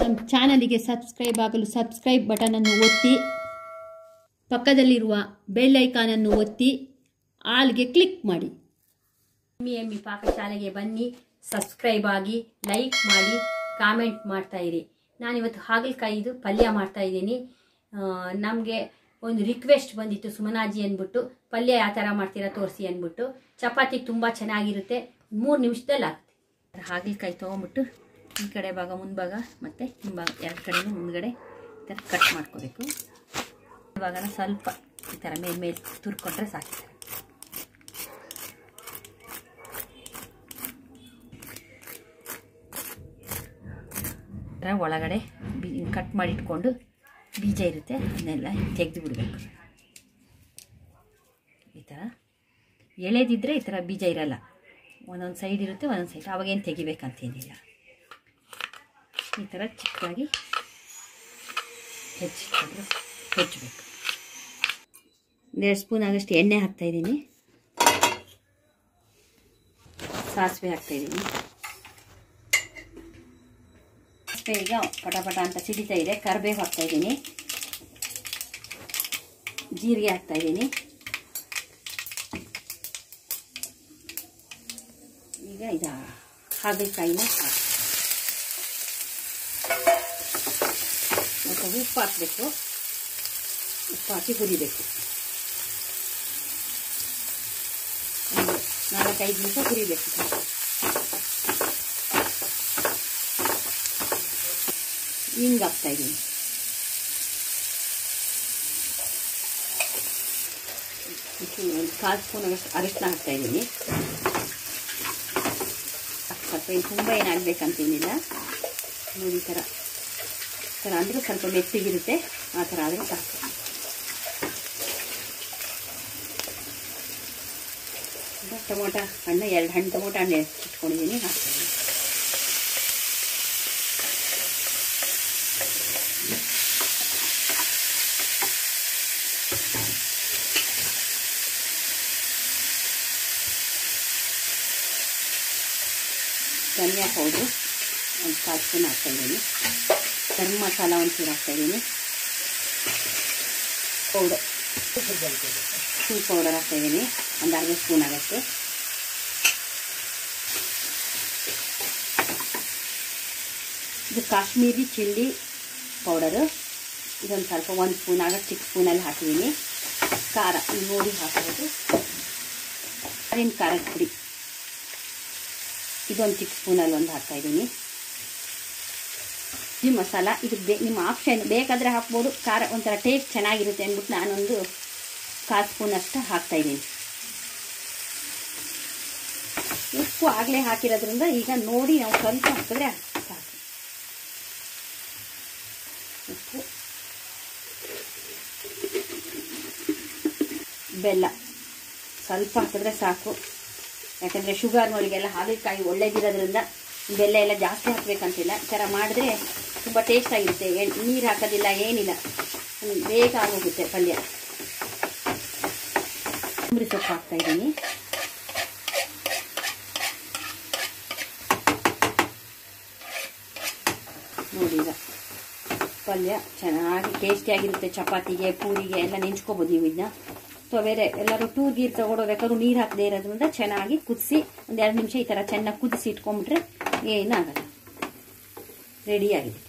ನಮ್ಮ ಚಾನಲಿಗೆ ಸಬ್ಸ್ಕ್ರೈಬ್ ಆಗಲು ಸಬ್ಸ್ಕ್ರೈಬ್ ಬಟನನ್ನು ಒತ್ತಿ ಪಕ್ಕದಲ್ಲಿರುವ ಬೆಲ್ ಐಕಾನನ್ನು ಒತ್ತಿ ಆಲ್ಗೆ ಕ್ಲಿಕ್ ಮಾಡಿ ಎಮ್ಮಿ ಎಮ್ಮಿ ಪಾಕಶಾಲೆಗೆ ಬನ್ನಿ ಸಬ್ಸ್ಕ್ರೈಬ್ ಆಗಿ ಲೈಕ್ ಮಾಡಿ ಕಾಮೆಂಟ್ ಮಾಡ್ತಾ ಇರಿ ನಾನಿವತ್ತು ಹಾಗಲಕಾಯಿದು ಪಲ್ಯ ಮಾಡ್ತಾ ಇದ್ದೀನಿ ನಮಗೆ ಒಂದು ರಿಕ್ವೆಸ್ಟ್ ಬಂದಿತ್ತು ಸುಮನಾಜಿ ಅಂದ್ಬಿಟ್ಟು ಪಲ್ಯ ಯಾವ ಥರ ಮಾಡ್ತೀರಾ ತೋರಿಸಿ ಅಂದ್ಬಿಟ್ಟು ಚಪಾತಿ ತುಂಬ ಚೆನ್ನಾಗಿರುತ್ತೆ ಮೂರು ನಿಮಿಷದಲ್ಲಿ ಆಗುತ್ತೆ ಹಾಗಲಕಾಯಿ ತೊಗೊಂಬಿಟ್ಟು ಈ ಕಡೆ ಭಾಗ ಮುಂಭಾಗ ಮತ್ತು ಹಿಂಭಾಗ ಎರಡು ಕಡೆನೂ ಮುಂದ್ಗಡೆ ಈ ಥರ ಕಟ್ ಮಾಡ್ಕೋಬೇಕು ಇವಾಗನ ಸ್ವಲ್ಪ ಈ ಥರ ಮೇಲೆ ಮೇಲೆ ತುರ್ಕೊಂಡ್ರೆ ಸಾಕು ಥರ ಒಳಗಡೆ ಬೀ ಕಟ್ ಮಾಡಿ ಇಟ್ಕೊಂಡು ಬೀಜ ಇರುತ್ತೆ ಅದನ್ನೆಲ್ಲ ತೆಗೆದು ಬಿಡಬೇಕು ಈ ಥರ ಎಳೆದಿದ್ದರೆ ಈ ಥರ ಬೀಜ ಇರಲ್ಲ ಒಂದೊಂದು ಸೈಡ್ ಇರುತ್ತೆ ಒಂದೊಂದು ಸೈಡ್ ಅವಾಗೇನು ತೆಗಿಬೇಕಂತೇನಿಲ್ಲ ಈ ಥರ ಚಿಕ್ಕದಾಗಿ ಹೆಚ್ಚಿಟ್ಕೊಂಡ್ರೆ ಹೆಚ್ಚಬೇಕು ಒಂದೆರಡು ಸ್ಪೂನ್ ಆಗಷ್ಟು ಎಣ್ಣೆ ಹಾಕ್ತಾಯಿದ್ದೀನಿ ಸಾಸಿವೆ ಹಾಕ್ತಾಯಿದ್ದೀನಿ ಸಾಸಿವೆ ಈಗ ಪಟ ಪಟ ಅಂತ ಸಿಡಿತಾ ಇದೆ ಕರಿಬೇವು ಹಾಕ್ತಾಯಿದ್ದೀನಿ ಜೀರಿಗೆ ಹಾಕ್ತಾಯಿದ್ದೀನಿ ಈಗ ಇದು ಹಾಗಲಕಾಯಿನ ಹಾಕಿ ಮತ್ತು ಉಪ್ಪು ಹಾಕಬೇಕು ಉಪ್ಪು ಹಾಕಿ ಹುರಿಬೇಕು ಒಂದು ನಾಲ್ಕೈದು ನಿಮಿಷ ಹುರಿಬೇಕು ಹಿಂಗೆ ಹಾಕ್ತಾ ಇದ್ದೀನಿ ಒಂದು ಕಾಲು ಸ್ಪೂನ್ ಆಗಷ್ಟು ಅರಿಶಿನ ಹಾಕ್ತಾ ಇದ್ದೀನಿ ಸ್ವಲ್ಪ ಏನು ತುಂಬ ಏನು ಆಗಬೇಕಂತೇನಿಲ್ಲ ನೋಡಿ ಈ ಥರ ಥರ ಅಂದರೆ ಸ್ವಲ್ಪ ಮೆತ್ತಗಿರುತ್ತೆ ಆ ಥರ ಆದರೆ ಸಾಕು ಈಗ ಟೊಮೊಟ ಹಣ್ಣು ಎರಡು ಹಣ್ಣು ಟೊಮೊಟ ಹಣ್ಣು ಇಟ್ಕೊಂಡಿದ್ದೀನಿ ಹಾಕ್ತೀನಿ ಧನಿಯಾ ಪೌಡ್ರು ಒಂದು ಕಾಲು ಸ್ಪೂನ್ ಹಾಕ್ತಾಯಿದ್ದೀನಿ ಗರಂ ಮಸಾಲ ಒಂಚೂರು ಹಾಕ್ತಾಯಿದ್ದೀನಿ ಪೌಡರ್ ಟೀ ಪೌಡರ್ ಹಾಕ್ತಾಯಿದ್ದೀನಿ ಒಂದು ಅರ್ಧ ಸ್ಪೂನ್ ಆಗುತ್ತೆ ಇದು ಕಾಶ್ಮೀರಿ ಚಿಲ್ಲಿ ಪೌಡರು ಇದೊಂದು ಸ್ವಲ್ಪ ಒಂದು ಸ್ಪೂನ್ ಆಗ ಚಿಕ್ಕ ಸ್ಪೂನಲ್ಲಿ ಹಾಕಿದ್ದೀನಿ ಖಾರ ನೋಡಿ ಹಾಕೋದು ಅದೇನು ಖಾರದ ಪುಡಿ ಇದೊಂದು ಚಿಕ್ಕ ಸ್ಪೂನಲ್ಲಿ ಒಂದು ಹಾಕ್ತಾಯಿದ್ದೀನಿ ಈ ಮಸಾಲ ಇದು ಬೇ ನಿಮ್ಮ ಆಪ್ಷನ್ ಬೇಕಾದರೆ ಹಾಕ್ಬೋದು ಖಾರ ಒಂಥರ ಟೇಸ್ಟ್ ಚೆನ್ನಾಗಿರುತ್ತೆ ಅಂದ್ಬಿಟ್ಟು ನಾನೊಂದು ಕಾಲು ಸ್ಪೂನ್ ಅಷ್ಟು ಹಾಕ್ತಾಯಿದ್ದೀನಿ ಉಪ್ಪು ಆಗಲೇ ಹಾಕಿರೋದ್ರಿಂದ ಈಗ ನೋಡಿ ನಾವು ಸ್ವಲ್ಪ ಹಾಕಿದ್ರೆ ಸಾಕು ಉಪ್ಪು ಬೆಲ್ಲ ಸ್ವಲ್ಪ ಹಾಕಿದ್ರೆ ಸಾಕು ಯಾಕಂದರೆ ಶುಗರ್ನವರಿಗೆಲ್ಲ ಹಾಗಲಕಾಯಿ ಒಳ್ಳೇದಿರೋದ್ರಿಂದ ಬೆಲ್ಲ ಎಲ್ಲ ಜಾಸ್ತಿ ಹಾಕಬೇಕಂತಿಲ್ಲ ಈ ಥರ ಮಾಡಿದ್ರೆ ತುಂಬ ಟೇಸ್ಟಾಗಿರುತ್ತೆ ನೀರು ಹಾಕೋದಿಲ್ಲ ಏನಿಲ್ಲ ಬೇಗ ಆಗೋಗುತ್ತೆ ಪಲ್ಯ ಕೊತ್ತಂಬರಿ ಸೊಪ್ಪು ಹಾಕ್ತಾಯಿದ್ದೀನಿ ನೋಡಿ ಈಗ ಪಲ್ಯ ಚೆನ್ನಾಗಿ ಟೇಸ್ಟಿಯಾಗಿರುತ್ತೆ ಚಪಾತಿಗೆ ಪೂರಿಗೆ ಎಲ್ಲ ನೆಂಚ್ಕೋಬೋದು ನೀವು ಇದನ್ನ ಅಥವಾ ಬೇರೆ ಎಲ್ಲರೂ ಟೂರ್ ಗೀರ್ ತಗೊಳೋಬೇಕಾದ್ರೂ ನೀರು ಹಾಕದೇ ಇರೋದ್ರಿಂದ ಚೆನ್ನಾಗಿ ಕುದಿಸಿ ಒಂದು ಎರಡು ನಿಮಿಷ ಈ ಥರ ಚೆನ್ನಾಗಿ ಕುದಿಸಿ ಇಟ್ಕೊಂಡ್ಬಿಟ್ರೆ ಏನಾಗಲ್ಲ ರೆಡಿಯಾಗಿದೆ